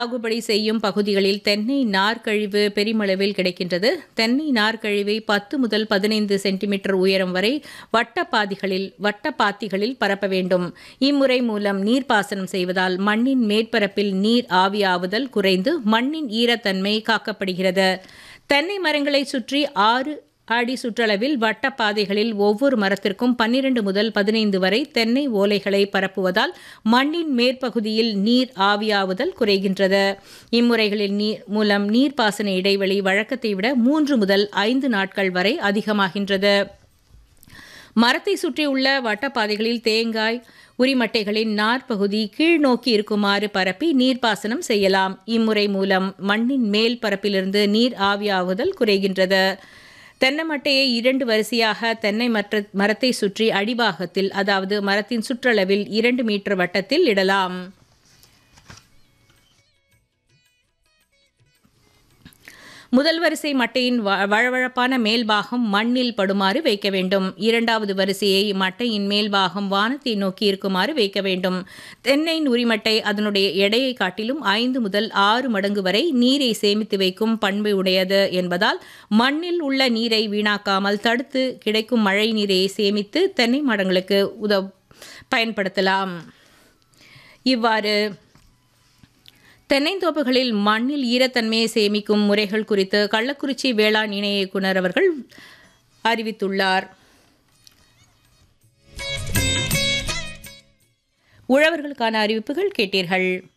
சாகுபடி செய்யும் பகுதிகளில் தென்னை நார்க்கழிவு பெருமளவில் கிடைக்கின்றது தென்னை நார்க்கழிவை பத்து முதல் பதினைந்து சென்டிமீட்டர் உயரம் வரை வட்டப்பாதிகளில் வட்டப்பாத்திகளில் பரப்ப வேண்டும் இம்முறை மூலம் நீர்ப்பாசனம் செய்வதால் மண்ணின் மேற்பரப்பில் நீர் ஆவியாவுதல் குறைந்து மண்ணின் ஈரத்தன்மை காக்கப்படுகிறது தென்னை மரங்களை சுற்றி ஆறு அடி சுற்றளவில் வட்டப்பாதைகளில் ஒவ்வொரு மரத்திற்கும் பன்னிரண்டு முதல் பதினைந்து வரை தென்னை ஓலைகளை பரப்புவதால் மண்ணின் மேற்பகுதியில் நீர் ஆவியாவுதல் குறைகின்றது இம்முறைகளில் நீர் மூலம் நீர்ப்பாசன இடைவெளி வழக்கத்தை விட மூன்று முதல் ஐந்து நாட்கள் வரை அதிகமாகின்றது மரத்தை சுற்றியுள்ள வட்டப்பாதைகளில் தேங்காய் உரிமட்டைகளின் நார்ப்பகுதி கீழ் நோக்கி இருக்குமாறு பரப்பி நீர்ப்பாசனம் செய்யலாம் இம்முறை மூலம் மண்ணின் மேல் பரப்பிலிருந்து நீர் ஆவியாகுதல் குறைகின்றது தென்னை மட்டையை இரண்டு வரிசையாக தென்னை மற்ற மரத்தை சுற்றி அடிபாகத்தில் அதாவது மரத்தின் சுற்றளவில் இரண்டு மீட்டர் வட்டத்தில் இடலாம் முதல் வரிசை மட்டையின் வ- வழவழப்பான மேல்பாகம் மண்ணில் படுமாறு வைக்க வேண்டும் இரண்டாவது வரிசையை மட்டையின் மேல்பாகம் வானத்தை நோக்கி இருக்குமாறு வைக்க வேண்டும் தென்னையின் உரிமட்டை அதனுடைய எடையை காட்டிலும் ஐந்து முதல் ஆறு மடங்கு வரை நீரை சேமித்து வைக்கும் பண்பு உடையது என்பதால் மண்ணில் உள்ள நீரை வீணாக்காமல் தடுத்து கிடைக்கும் மழை நீரை சேமித்து தென்னை மரங்களுக்கு உதவ பயன்படுத்தலாம் இவ்வாறு தென்னைந்தோப்புகளில் மண்ணில் ஈரத்தன்மையை சேமிக்கும் முறைகள் குறித்து கள்ளக்குறிச்சி வேளாண் இணை இயக்குனர் அவர்கள் அறிவித்துள்ளார் உழவர்களுக்கான அறிவிப்புகள் கேட்டீர்கள்